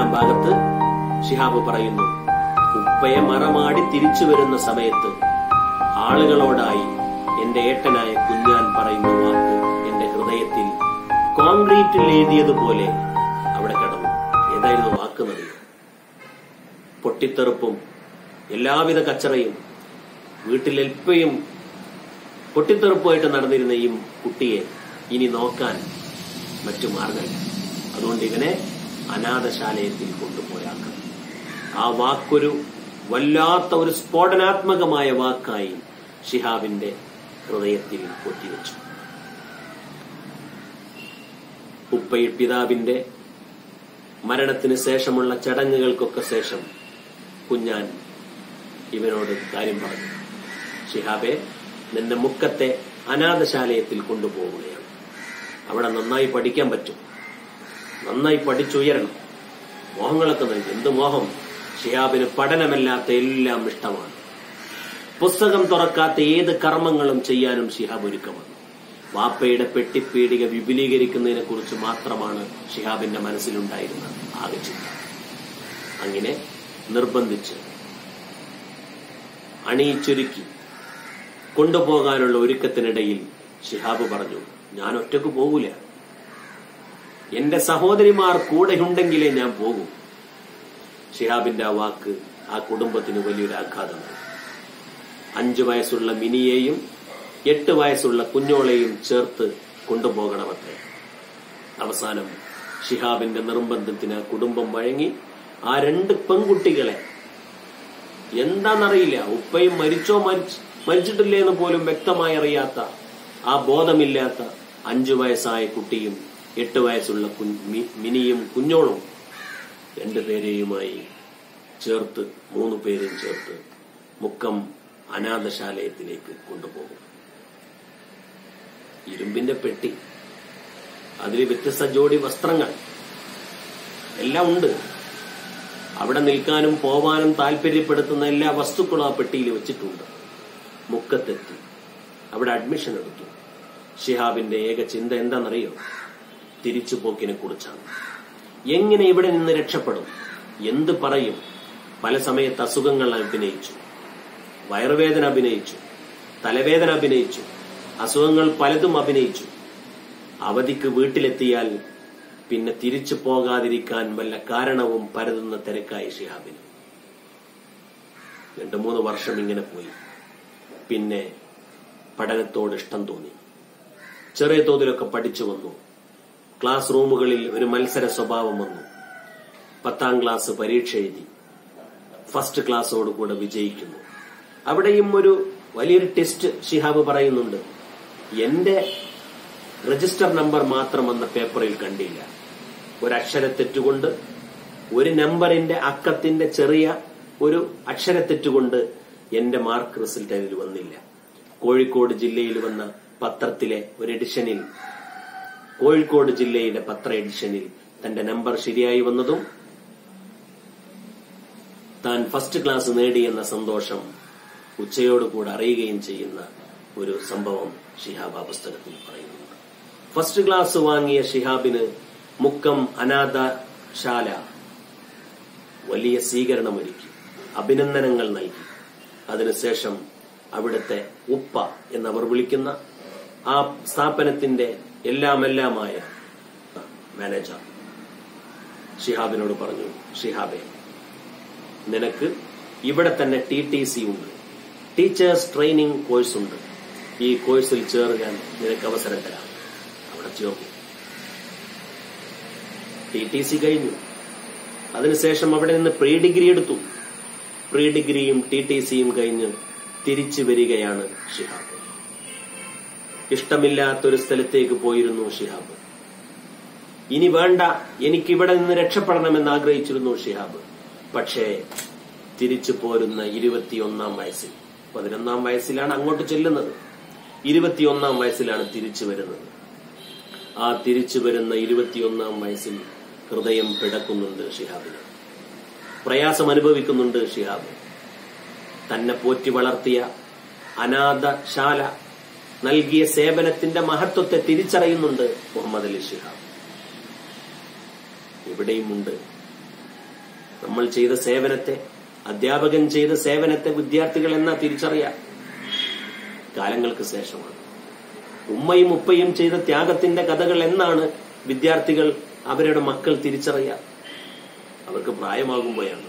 നാലാം ഭാഗത്ത് ഷിഹാബ് പറയുന്നു ഉപ്പയെ മറമാടി തിരിച്ചു വരുന്ന സമയത്ത് ആളുകളോടായി എന്റെ ഏട്ടനായ കുഞ്ഞാൻ പറയുന്ന വാക്ക് എന്റെ ഹൃദയത്തിൽ കോൺക്രീറ്റിൽ എഴുതിയതുപോലെ അവിടെ കിടന്നു ഏതായിരുന്നു വാക്ക് എന്നറിയോ പൊട്ടിത്തെറുപ്പും എല്ലാവിധ കച്ചറയും വീട്ടിലെൽപ്പയും പൊട്ടിത്തെറുപ്പുമായിട്ട് നടന്നിരുന്ന ഈ കുട്ടിയെ ഇനി നോക്കാൻ മറ്റു മാർഗമില്ല അതുകൊണ്ട് ഇവനെ അനാഥശാലയത്തിൽ കൊണ്ടുപോയാക്കണം ആ വാക്കൊരു വല്ലാത്ത ഒരു സ്ഫോടനാത്മകമായ വാക്കായി ഷിഹാബിന്റെ ഹൃദയത്തിൽ കൊത്തിവെച്ചു ഉപ്പയി പിതാവിന്റെ മരണത്തിന് ശേഷമുള്ള ചടങ്ങുകൾക്കൊക്കെ ശേഷം കുഞ്ഞാൻ ഇവനോട് കാര്യം പറഞ്ഞു ഷിഹാബെ നിന്റെ മുക്കത്തെ അനാഥശാലയത്തിൽ കൊണ്ടുപോവുകയാണ് അവിടെ നന്നായി പഠിക്കാൻ പറ്റും നന്നായി പഠിച്ചുയരണം മോഹങ്ങളൊക്കെ നൽകി എന്ത് മോഹം ഷിഹാബിന് പഠനമല്ലാത്ത എല്ലാം ഇഷ്ടമാണ് പുസ്തകം തുറക്കാത്ത ഏത് കർമ്മങ്ങളും ചെയ്യാനും ഷിഹാബ് ഒരുക്കമാണ് വാപ്പയുടെ പെട്ടിപ്പീടിക വിപുലീകരിക്കുന്നതിനെ കുറിച്ച് മാത്രമാണ് ഷിഹാബിന്റെ മനസ്സിലുണ്ടായിരുന്ന ആകെ ചിന്ത അങ്ങനെ നിർബന്ധിച്ച് അണിയിച്ചൊരുക്കി കൊണ്ടുപോകാനുള്ള ഒരുക്കത്തിനിടയിൽ ഷിഹാബ് പറഞ്ഞു ഞാൻ ഒറ്റക്ക് പോകൂല എന്റെ സഹോദരിമാർ കൂടെയുണ്ടെങ്കിലേ ഞാൻ പോകൂ ഷിഹാബിന്റെ ആ വാക്ക് ആ കുടുംബത്തിന് വലിയൊരു ആഘാതമായി അഞ്ചു വയസ്സുള്ള മിനിയെയും എട്ട് വയസ്സുള്ള കുഞ്ഞോളെയും ചേർത്ത് കൊണ്ടുപോകണമത്രേ അവസാനം ഷിഹാബിന്റെ നിർബന്ധത്തിന് ആ കുടുംബം വഴങ്ങി ആ രണ്ട് പെൺകുട്ടികളെ എന്താണെന്നറിയില്ല ഉപ്പയും മരിച്ചോ മരിച്ച് മരിച്ചിട്ടില്ലേ എന്ന് പോലും വ്യക്തമായി അറിയാത്ത ആ ബോധമില്ലാത്ത അഞ്ചു വയസ്സായ കുട്ടിയും എട്ട് വയസ്സുള്ള കുഞ്ഞ് മി- മിനിയും കുഞ്ഞോളും രണ്ടുപേരെയുമായി ചേർത്ത് മൂന്ന് പേരും ചേർത്ത് മുക്കം അനാഥശാലയത്തിലേക്ക് കൊണ്ടുപോകും ഇരുമ്പിന്റെ പെട്ടി അതിൽ വ്യത്യസ്ത ജോഡി വസ്ത്രങ്ങൾ എല്ലാം ഉണ്ട് അവിടെ നിൽക്കാനും പോവാനും താല്പര്യപ്പെടുത്തുന്ന എല്ലാ വസ്തുക്കളും ആ പെട്ടിയിൽ വെച്ചിട്ടുണ്ട് മുക്കത്തെത്തി അവിടെ അഡ്മിഷൻ എടുത്തു ഷിഹാബിന്റെ ഏക ചിന്ത എന്താണെന്നറിയോ തിരിച്ചുപോക്കിനെ കുറിച്ചാണ് എങ്ങനെ ഇവിടെ നിന്ന് രക്ഷപ്പെടും എന്ത് പറയും പല സമയത്ത് അസുഖങ്ങൾ അഭിനയിച്ചു വയറുവേദന അഭിനയിച്ചു തലവേദന അഭിനയിച്ചു അസുഖങ്ങൾ പലതും അഭിനയിച്ചു അവധിക്ക് വീട്ടിലെത്തിയാൽ പിന്നെ തിരിച്ചു പോകാതിരിക്കാൻ വല്ല കാരണവും പരതുന്ന തിരക്കായി ഷിഹാബിന് രണ്ടു മൂന്ന് വർഷം ഇങ്ങനെ പോയി പിന്നെ പഠനത്തോട് ഇഷ്ടം തോന്നി ചെറിയ തോതിലൊക്കെ പഠിച്ചു വന്നു ക്ലാസ് റൂമുകളിൽ ഒരു മത്സര സ്വഭാവം വന്നു പത്താം ക്ലാസ് പരീക്ഷ എഴുതി ഫസ്റ്റ് ക്ലാസ്സോടുകൂടെ വിജയിക്കുന്നു അവിടെയും ഒരു വലിയൊരു ടെസ്റ്റ് ഷിഹാബ് പറയുന്നുണ്ട് എന്റെ രജിസ്റ്റർ നമ്പർ മാത്രം വന്ന പേപ്പറിൽ കണ്ടില്ല ഒരക്ഷരത്തെറ്റുകൊണ്ട് ഒരു നമ്പറിന്റെ അക്കത്തിന്റെ ചെറിയ ഒരു അക്ഷരത്തെറ്റുകൊണ്ട് എന്റെ മാർക്ക് റിസൾട്ട് അതിൽ വന്നില്ല കോഴിക്കോട് ജില്ലയിൽ വന്ന പത്രത്തിലെ ഒരു എഡിഷനിൽ കോഴിക്കോട് ജില്ലയുടെ പത്ര എഡിഷനിൽ തന്റെ നമ്പർ ശരിയായി വന്നതും താൻ ഫസ്റ്റ് ക്ലാസ് നേടിയെന്ന സന്തോഷം ഉച്ചയോടുകൂടെ അറിയുകയും ചെയ്യുന്ന ഒരു സംഭവം ഷിഹാബ് ആ പുസ്തകത്തിൽ പറയുന്നുണ്ട് ഫസ്റ്റ് ക്ലാസ് വാങ്ങിയ ഷിഹാബിന് മുക്കം അനാഥശാല വലിയ സ്വീകരണമൊരുക്കി അഭിനന്ദനങ്ങൾ നൽകി അതിനുശേഷം അവിടുത്തെ ഉപ്പ എന്നവർ വിളിക്കുന്ന ആ സ്ഥാപനത്തിന്റെ എല്ലാമെല്ലാമായ മാനേജർ ഷിഹാബിനോട് പറഞ്ഞു ഷിഹാബെ നിനക്ക് ഇവിടെ തന്നെ ടി ടി സി ഉണ്ട് ടീച്ചേഴ്സ് ട്രെയിനിങ് കോഴ്സ് ഉണ്ട് ഈ കോഴ്സിൽ ചേർക്കാൻ നിനക്ക് അവസരം തരാം അവിടെ ചേർന്നു ടി ടി സി കഴിഞ്ഞു അതിനുശേഷം അവിടെ നിന്ന് പ്രീ ഡിഗ്രി എടുത്തു പ്രീ ഡിഗ്രിയും ടി ടി സിയും കഴിഞ്ഞ് തിരിച്ചു വരികയാണ് ഷിഹാബ് ഇഷ്ടമില്ലാത്തൊരു സ്ഥലത്തേക്ക് പോയിരുന്നു ഷിഹാബ് ഇനി വേണ്ട എനിക്കിവിടെ നിന്ന് രക്ഷപ്പെടണമെന്ന് ആഗ്രഹിച്ചിരുന്നു ഷിഹാബ് പക്ഷേ തിരിച്ചു പോരുന്ന ഇരുപത്തിയൊന്നാം വയസ്സിൽ പതിനൊന്നാം വയസ്സിലാണ് അങ്ങോട്ട് ചെല്ലുന്നത് ഇരുപത്തിയൊന്നാം വയസ്സിലാണ് തിരിച്ചു വരുന്നത് ആ തിരിച്ചു വരുന്ന ഇരുപത്തിയൊന്നാം വയസ്സിൽ ഹൃദയം പിടക്കുന്നുണ്ട് ഷിഹാബിന് പ്രയാസം അനുഭവിക്കുന്നുണ്ട് ഷിഹാബ് തന്നെ പോറ്റി വളർത്തിയ അനാഥശാല നൽകിയ സേവനത്തിന്റെ മഹത്വത്തെ തിരിച്ചറിയുന്നുണ്ട് മുഹമ്മദ് അലി ഷിഹാബ് ഇവിടെയുമുണ്ട് നമ്മൾ ചെയ്ത സേവനത്തെ അധ്യാപകൻ ചെയ്ത സേവനത്തെ വിദ്യാർത്ഥികൾ എന്നാ തിരിച്ചറിയാം കാലങ്ങൾക്ക് ശേഷമാണ് ഉമ്മയും ഉപ്പയും ചെയ്ത ത്യാഗത്തിന്റെ കഥകൾ എന്നാണ് വിദ്യാർത്ഥികൾ അവരുടെ മക്കൾ തിരിച്ചറിയാം അവർക്ക് പ്രായമാകുമ്പോഴാണ്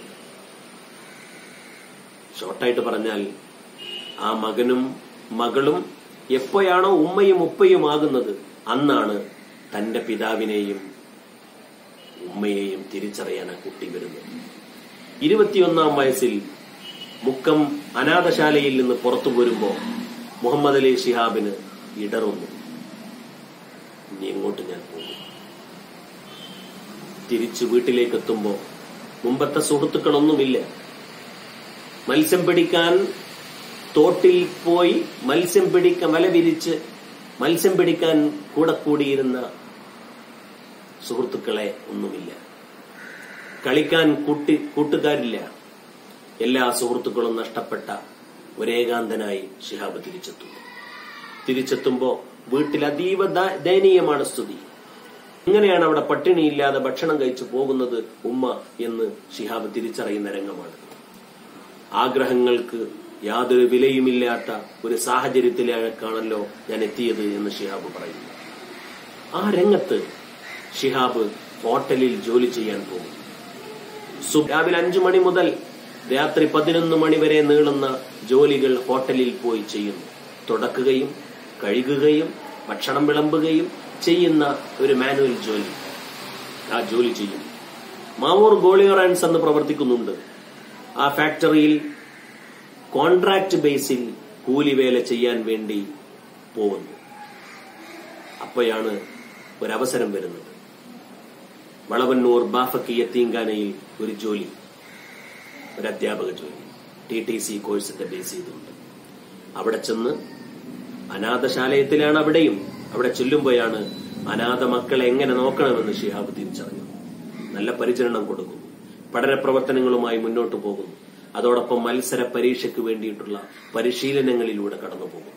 ഷോർട്ടായിട്ട് പറഞ്ഞാൽ ആ മകനും മകളും എപ്പോഴാണോ ഉമ്മയും ഉപ്പയും ആകുന്നത് അന്നാണ് തന്റെ പിതാവിനെയും ഉമ്മയെയും തിരിച്ചറിയാൻ ആ കുട്ടി വരുന്നത് ഇരുപത്തിയൊന്നാം വയസ്സിൽ മുക്കം അനാഥശാലയിൽ നിന്ന് പുറത്തു പോരുമ്പോ മുഹമ്മദ് അലി ഷിഹാബിന് ഇടറുന്നു ഇനി എങ്ങോട്ട് ഞാൻ പോകും തിരിച്ചു വീട്ടിലേക്ക് എത്തുമ്പോ മുമ്പത്തെ സുഹൃത്തുക്കളൊന്നുമില്ല മത്സ്യം പിടിക്കാൻ തോട്ടിൽ പോയി മത്സ്യം പിടിക്കാൻ വല വിരിച്ച് മത്സ്യം പിടിക്കാൻ കൂടെ കൂടിയിരുന്ന സുഹൃത്തുക്കളെ ഒന്നുമില്ല കളിക്കാൻ കൂട്ടി കൂട്ടുകാരില്ല എല്ലാ സുഹൃത്തുക്കളും നഷ്ടപ്പെട്ട ഒരേകാന്തനായി ഷിഹാബ് തിരിച്ചെത്തുന്നു തിരിച്ചെത്തുമ്പോ വീട്ടിൽ അതീവ ദ- ദയനീയമാണ് സ്ഥിതി എങ്ങനെയാണ് അവിടെ പട്ടിണിയില്ലാതെ ഭക്ഷണം കഴിച്ചു പോകുന്നത് ഉമ്മ എന്ന് ഷിഹാബ് തിരിച്ചറിയുന്ന രംഗമാണ് ആഗ്രഹങ്ങൾക്ക് യാതൊരു വിലയുമില്ലാത്ത ഒരു സാഹചര്യത്തിലേക്കാണല്ലോ ഞാൻ എത്തിയത് എന്ന് ഷിഹാബ് പറയുന്നു ആ രംഗത്ത് ഷിഹാബ് ഹോട്ടലിൽ ജോലി ചെയ്യാൻ പോകും സു- രാവിലെ അഞ്ചു മണി മുതൽ രാത്രി പതിനൊന്ന് മണി വരെ നീളുന്ന ജോലികൾ ഹോട്ടലിൽ പോയി ചെയ്യുന്നു തുടക്കുകയും കഴുകുകയും ഭക്ഷണം വിളമ്പുകയും ചെയ്യുന്ന ഒരു മാനുവൽ ജോലി ആ ജോലി ചെയ്യും മാവൂർ ഗോളിയറാൻസ് എന്ന് പ്രവർത്തിക്കുന്നുണ്ട് ആ ഫാക്ടറിയിൽ കോൺട്രാക്ട് ബേസിൽ കൂലിവേല ചെയ്യാൻ വേണ്ടി പോകുന്നു അപ്പോഴാണ് ഒരവസരം വരുന്നത് വളവന്നൂർ ബാഫക്കി യത്തീങ്കാനയിൽ ഒരു ജോലി ഒരു അധ്യാപക ജോലി ടി ടി സി കോഴ്സൊക്കെ ബേസ് ചെയ്തുകൊണ്ട് അവിടെ ചെന്ന് അനാഥശാലയത്തിലാണ് അവിടെയും അവിടെ ചെല്ലുമ്പോഴാണ് അനാഥ മക്കളെ എങ്ങനെ നോക്കണമെന്ന് ഷിഹാബ് തിരിച്ചറിഞ്ഞു നല്ല പരിചരണം കൊടുക്കുന്നു പഠന പ്രവർത്തനങ്ങളുമായി മുന്നോട്ട് പോകുന്നു അതോടൊപ്പം മത്സര പരീക്ഷയ്ക്ക് വേണ്ടിയിട്ടുള്ള പരിശീലനങ്ങളിലൂടെ കടന്നു പോകുന്നു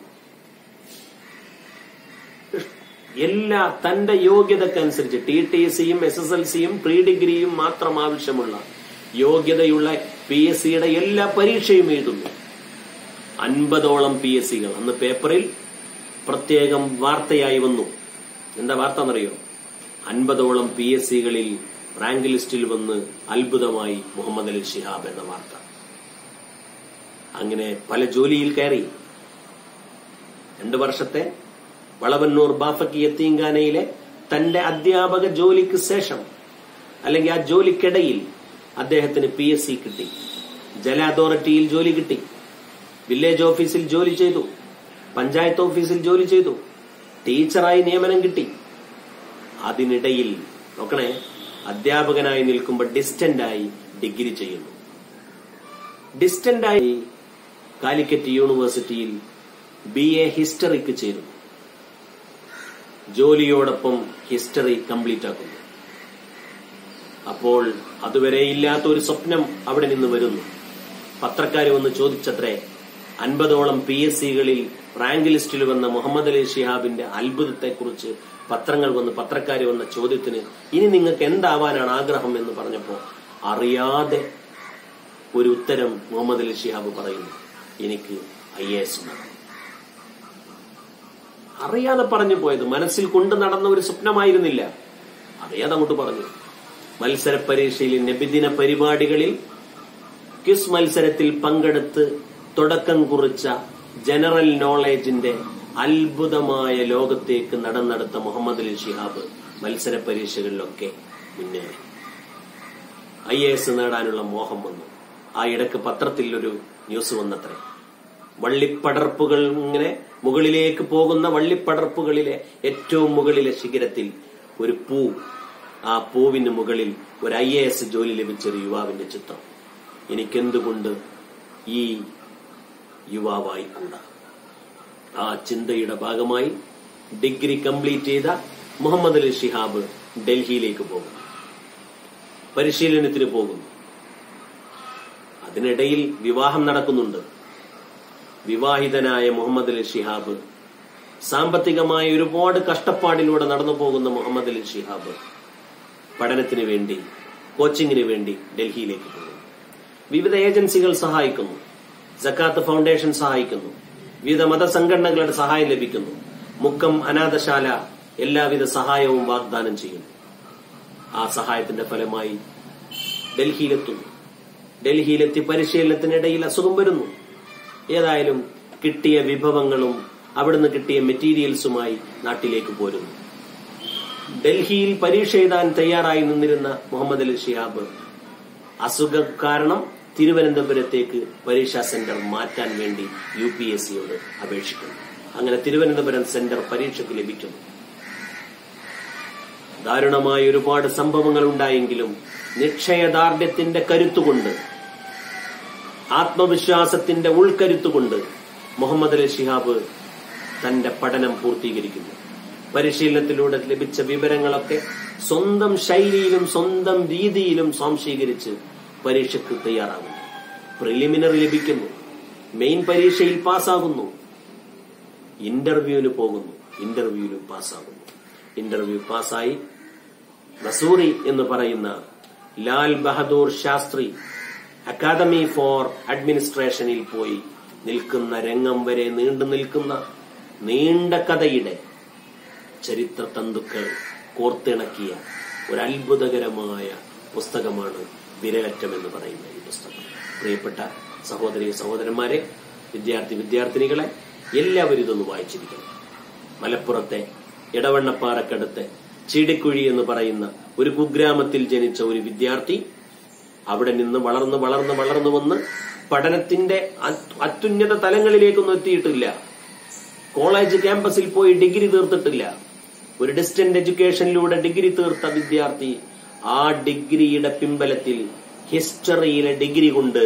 എല്ലാ തന്റെ യോഗ്യതക്കനുസരിച്ച് ടി ടി സിയും എസ് എസ് എൽ സിയും പ്രീ ഡിഗ്രിയും മാത്രം ആവശ്യമുള്ള യോഗ്യതയുള്ള പി എസ് സിയുടെ എല്ലാ പരീക്ഷയും എഴുതുന്നു അൻപതോളം പി എസ് സികൾ അന്ന് പേപ്പറിൽ പ്രത്യേകം വാർത്തയായി വന്നു എന്താ വാർത്ത എന്നറിയോ അൻപതോളം പി എസ് സികളിൽ റാങ്ക് ലിസ്റ്റിൽ വന്ന് അത്ഭുതമായി മുഹമ്മദ് അലി ഷിഹാബ് എന്ന വാർത്ത അങ്ങനെ പല ജോലിയിൽ കയറി രണ്ടു വർഷത്തെ വളവന്നൂർ ബാഫക്കി യത്തീങ്കാനയിലെ തന്റെ അധ്യാപക ജോലിക്ക് ശേഷം അല്ലെങ്കിൽ ആ ജോലിക്കിടയിൽ അദ്ദേഹത്തിന് പി എസ് സി കിട്ടി ജല അതോറിറ്റിയിൽ ജോലി കിട്ടി വില്ലേജ് ഓഫീസിൽ ജോലി ചെയ്തു പഞ്ചായത്ത് ഓഫീസിൽ ജോലി ചെയ്തു ടീച്ചറായി നിയമനം കിട്ടി അതിനിടയിൽ നോക്കണേ അധ്യാപകനായി നിൽക്കുമ്പോൾ ഡിസ്റ്റന്റായി ഡിഗ്രി ചെയ്യുന്നു ഡിസ്റ്റന്റായി കാലിക്കറ്റ് യൂണിവേഴ്സിറ്റിയിൽ ബി എ ഹിസ്റ്ററിക്ക് ചേരുന്നു ജോലിയോടൊപ്പം ഹിസ്റ്ററി കംപ്ലീറ്റ് ആക്കുന്നു അപ്പോൾ അതുവരെ ഇല്ലാത്ത ഒരു സ്വപ്നം അവിടെ നിന്ന് വരുന്നു പത്രക്കാർ വന്ന് ചോദിച്ചത്രേ അൻപതോളം പി എസ് സികളിൽ റാങ്ക് ലിസ്റ്റിൽ വന്ന മുഹമ്മദ് അലി ഷിഹാബിന്റെ അത്ഭുതത്തെക്കുറിച്ച് പത്രങ്ങൾ വന്ന് പത്രക്കാർ വന്ന ചോദ്യത്തിന് ഇനി നിങ്ങൾക്ക് എന്താവാനാണ് ആഗ്രഹം എന്ന് പറഞ്ഞപ്പോ അറിയാതെ ഒരു ഉത്തരം മുഹമ്മദ് അലി ഷിഹാബ് പറയുന്നു എനിക്ക് ഐ എ എസ് വേണം അറിയാതെ പറഞ്ഞു പോയത് മനസ്സിൽ കൊണ്ടു നടന്ന ഒരു സ്വപ്നമായിരുന്നില്ല അറിയാതെ അങ്ങോട്ട് പറഞ്ഞു മത്സര പരീക്ഷയിൽ നബിദിന പരിപാടികളിൽ ക്വിസ് മത്സരത്തിൽ പങ്കെടുത്ത് തുടക്കം കുറിച്ച ജനറൽ നോളേജിന്റെ അത്ഭുതമായ ലോകത്തേക്ക് നടന്നെടുത്ത മുഹമ്മദ് അലി ഷിഹാബ് മത്സര പരീക്ഷകളിലൊക്കെ മുന്നേറി ഐ എ എസ് നേടാനുള്ള മോഹം വന്നു ആ ഇടക്ക് പത്രത്തിൽ ഒരു ന്യൂസ് വന്നത്രേ വള്ളിപ്പടർപ്പുകൾ ഇങ്ങനെ മുകളിലേക്ക് പോകുന്ന വള്ളിപ്പടർപ്പുകളിലെ ഏറ്റവും മുകളിലെ ശിഖരത്തിൽ ഒരു പൂ ആ പൂവിന് മുകളിൽ ഒരു ഐ എ എസ് ജോലി ലഭിച്ച ഒരു യുവാവിന്റെ ചിത്രം എനിക്കെന്തുകൊണ്ട് ഈ യുവാവായിക്കൂടാ ആ ചിന്തയുടെ ഭാഗമായി ഡിഗ്രി കംപ്ലീറ്റ് ചെയ്ത മുഹമ്മദ് അലി ഷിഹാബ് ഡൽഹിയിലേക്ക് പോകുന്നു പരിശീലനത്തിന് പോകുന്നു അതിനിടയിൽ വിവാഹം നടക്കുന്നുണ്ട് വിവാഹിതനായ മുഹമ്മദ് അലി ഷിഹാബ് സാമ്പത്തികമായ ഒരുപാട് കഷ്ടപ്പാടിലൂടെ നടന്നു പോകുന്ന മുഹമ്മദ് അലി ഷിഹാബ് പഠനത്തിന് വേണ്ടി കോച്ചിങ്ങിന് വേണ്ടി ഡൽഹിയിലേക്ക് പോകുന്നു വിവിധ ഏജൻസികൾ സഹായിക്കുന്നു ജക്കാത്ത് ഫൗണ്ടേഷൻ സഹായിക്കുന്നു വിവിധ മതസംഘടനകളുടെ സഹായം ലഭിക്കുന്നു മുക്കം അനാഥശാല എല്ലാവിധ സഹായവും വാഗ്ദാനം ചെയ്യുന്നു ആ സഹായത്തിന്റെ ഫലമായി ഡൽഹിയിലെത്തുന്നു ഡൽഹിയിലെത്തി പരിശീലനത്തിനിടയിൽ അസുഖം വരുന്നു ഏതായാലും കിട്ടിയ വിഭവങ്ങളും അവിടുന്ന് കിട്ടിയ മെറ്റീരിയൽസുമായി നാട്ടിലേക്ക് പോരുന്നു ഡൽഹിയിൽ പരീക്ഷ എഴുതാൻ തയ്യാറായി നിന്നിരുന്ന മുഹമ്മദ് അലി ഷിഹാബ് അസുഖം കാരണം തിരുവനന്തപുരത്തേക്ക് പരീക്ഷാ സെന്റർ മാറ്റാൻ വേണ്ടി യു പി എസ് സിയോട് അപേക്ഷിക്കുന്നു അങ്ങനെ തിരുവനന്തപുരം സെന്റർ പരീക്ഷയ്ക്ക് ലഭിക്കുന്നു ദാരുണമായ ഒരുപാട് സംഭവങ്ങൾ ഉണ്ടായെങ്കിലും നിക്ഷയദാർഢ്യത്തിന്റെ കരുത്തുകൊണ്ട് ആത്മവിശ്വാസത്തിന്റെ ഉൾക്കരുത്തുകൊണ്ട് മുഹമ്മദ് അലി ഷിഹാബ് തന്റെ പഠനം പൂർത്തീകരിക്കുന്നു പരിശീലനത്തിലൂടെ ലഭിച്ച വിവരങ്ങളൊക്കെ സ്വന്തം ശൈലിയിലും സ്വന്തം രീതിയിലും സ്വാംശീകരിച്ച് പരീക്ഷയ്ക്ക് തയ്യാറാകുന്നു പ്രിലിമിനറി ലഭിക്കുന്നു മെയിൻ പരീക്ഷയിൽ പാസ്സാകുന്നു ഇന്റർവ്യൂവിന് പോകുന്നു ഇന്റർവ്യൂവിലും പാസ്സാകുന്നു ഇന്റർവ്യൂ പാസ്സായി മസൂറി എന്ന് പറയുന്ന ലാൽ ബഹദൂർ ശാസ്ത്രി അക്കാദമി ഫോർ അഡ്മിനിസ്ട്രേഷനിൽ പോയി നിൽക്കുന്ന രംഗം വരെ നീണ്ടു നിൽക്കുന്ന നീണ്ട കഥയുടെ ചരിത്ര തന്തുക്കൾ കോർത്തിണക്കിയ ഒരു അത്ഭുതകരമായ പുസ്തകമാണ് വിരകറ്റം എന്ന് പറയുന്ന ഈ പുസ്തകം പ്രിയപ്പെട്ട സഹോദരി സഹോദരന്മാരെ വിദ്യാർത്ഥി വിദ്യാർത്ഥിനികളെ എല്ലാവരും ഇതൊന്ന് വായിച്ചിരിക്കണം മലപ്പുറത്തെ ഇടവണ്ണപ്പാറക്കടുത്ത് ചീടിക്കുഴി എന്ന് പറയുന്ന ഒരു കുഗ്രാമത്തിൽ ജനിച്ച ഒരു വിദ്യാർത്ഥി അവിടെ നിന്ന് വളർന്ന് വളർന്ന് വളർന്നു വന്ന് പഠനത്തിന്റെ അത്- അത്യുന്നത തലങ്ങളിലേക്കൊന്നും എത്തിയിട്ടില്ല കോളേജ് ക്യാമ്പസിൽ പോയി ഡിഗ്രി തീർത്തിട്ടില്ല ഒരു ഡിസ്റ്റന്റ് എഡ്യൂക്കേഷനിലൂടെ ഡിഗ്രി തീർത്ത വിദ്യാർത്ഥി ആ ഡിഗ്രിയുടെ പിമ്പലത്തിൽ ഹിസ്റ്ററിയിലെ ഡിഗ്രി കൊണ്ട്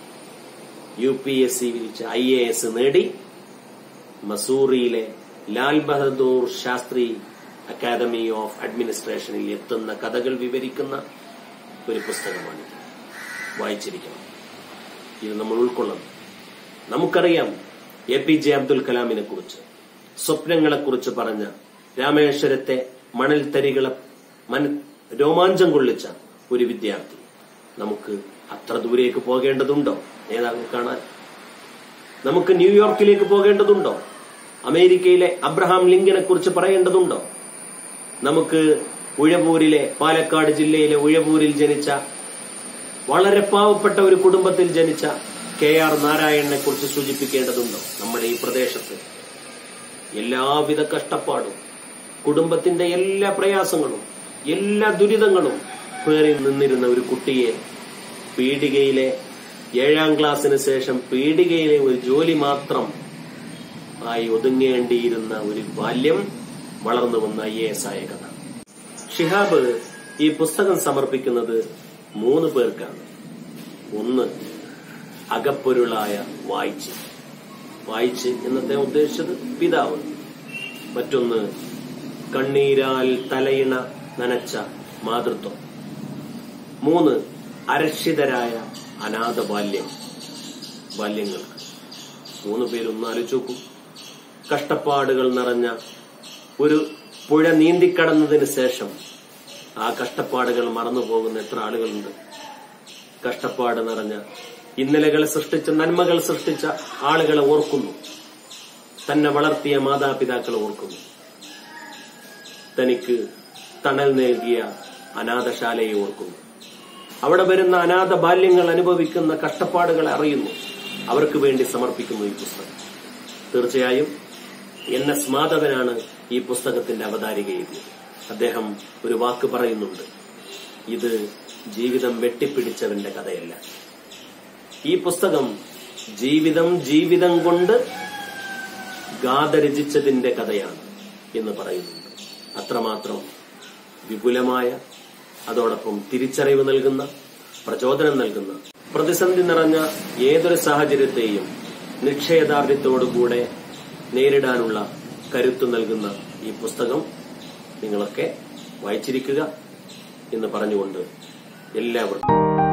യു പി എസ് സി വിരിച്ച ഐ എ എസ് നേടി മസൂറിയിലെ ലാൽ ബഹദൂർ ശാസ്ത്രി അക്കാദമി ഓഫ് അഡ്മിനിസ്ട്രേഷനിൽ എത്തുന്ന കഥകൾ വിവരിക്കുന്ന ഒരു പുസ്തകമാണിത് വായിച്ചിരിക്കണം ഇത് നമ്മൾ ഉൾക്കൊള്ളണം നമുക്കറിയാം എ പി ജെ അബ്ദുൽ കലാമിനെ കുറിച്ച് സ്വപ്നങ്ങളെക്കുറിച്ച് പറഞ്ഞ രാമേശ്വരത്തെ മണൽത്തരികളെ മന രോമാഞ്ചം കൊള്ളിച്ച ഒരു വിദ്യാർത്ഥി നമുക്ക് അത്ര ദൂരേക്ക് പോകേണ്ടതുണ്ടോ നേതാക്കൾ കാണാൻ നമുക്ക് ന്യൂയോർക്കിലേക്ക് പോകേണ്ടതുണ്ടോ അമേരിക്കയിലെ അബ്രഹാം ലിങ്കനെ കുറിച്ച് പറയേണ്ടതുണ്ടോ നമുക്ക് ഉഴവൂരിലെ പാലക്കാട് ജില്ലയിലെ ഉഴവൂരിൽ ജനിച്ച വളരെ പാവപ്പെട്ട ഒരു കുടുംബത്തിൽ ജനിച്ച കെ ആർ നാരായണനെ കുറിച്ച് സൂചിപ്പിക്കേണ്ടതുണ്ടോ നമ്മുടെ ഈ പ്രദേശത്ത് എല്ലാവിധ കഷ്ടപ്പാടും കുടുംബത്തിന്റെ എല്ലാ പ്രയാസങ്ങളും എല്ലാ ദുരിതങ്ങളും പേറി നിന്നിരുന്ന ഒരു കുട്ടിയെ പീഡികയിലെ ഏഴാം ക്ലാസ്സിന് ശേഷം പീഡികയിലെ ഒരു ജോലി മാത്രം ആയി ഒതുങ്ങേണ്ടിയിരുന്ന ഒരു ബാല്യം വളർന്നു വന്ന ഐ എ എസ് ആയ കഥ ഷിഹാബ് ഈ പുസ്തകം സമർപ്പിക്കുന്നത് മൂന്ന് പേർക്കാണ് ഒന്ന് അകപ്പൊരുളായ വായിച്ച് വായിച്ച് എന്നത്തെ ഉദ്ദേശിച്ചത് പിതാവ് മറ്റൊന്ന് കണ്ണീരാൽ തലയിണ നനച്ച മാതൃത്വം മൂന്ന് അരക്ഷിതരായ അനാഥ ബാല്യം ബാല്യങ്ങൾക്ക് മൂന്ന് പേരൊന്ന് ആലോചിച്ച് നോക്കൂ കഷ്ടപ്പാടുകൾ നിറഞ്ഞ ഒരു പുഴ നീന്തിക്കടന്നതിന് ശേഷം ആ കഷ്ടപ്പാടുകൾ മറന്നു പോകുന്ന എത്ര ആളുകളുണ്ട് കഷ്ടപ്പാട് നിറഞ്ഞ ഇന്നലകളെ സൃഷ്ടിച്ച നന്മകൾ സൃഷ്ടിച്ച ആളുകളെ ഓർക്കുന്നു തന്നെ വളർത്തിയ മാതാപിതാക്കളെ ഓർക്കുന്നു തനിക്ക് തണൽ നൽകിയ അനാഥശാലയെ ഓർക്കുന്നു അവിടെ വരുന്ന അനാഥ ബാല്യങ്ങൾ അനുഭവിക്കുന്ന കഷ്ടപ്പാടുകളെ അറിയുന്നു അവർക്ക് വേണ്ടി സമർപ്പിക്കുന്നു ഈ പുസ്തകം തീർച്ചയായും എൻ എസ് മാധവനാണ് ഈ പുസ്തകത്തിന്റെ അവതാരിക എഴുതിയത് അദ്ദേഹം ഒരു വാക്ക് പറയുന്നുണ്ട് ഇത് ജീവിതം വെട്ടിപ്പിടിച്ചവന്റെ കഥയല്ല ഈ പുസ്തകം ജീവിതം ജീവിതം കൊണ്ട് ഗാഥ രചിച്ചതിന്റെ കഥയാണ് എന്ന് പറയുന്നുണ്ട് അത്രമാത്രം വിപുലമായ അതോടൊപ്പം തിരിച്ചറിവ് നൽകുന്ന പ്രചോദനം നൽകുന്ന പ്രതിസന്ധി നിറഞ്ഞ ഏതൊരു സാഹചര്യത്തെയും നിക്ഷയദാർഢ്യത്തോടുകൂടെ നേരിടാനുള്ള കരുത്തു നൽകുന്ന ഈ പുസ്തകം നിങ്ങളൊക്കെ വായിച്ചിരിക്കുക എന്ന് പറഞ്ഞുകൊണ്ട് എല്ലാവർക്കും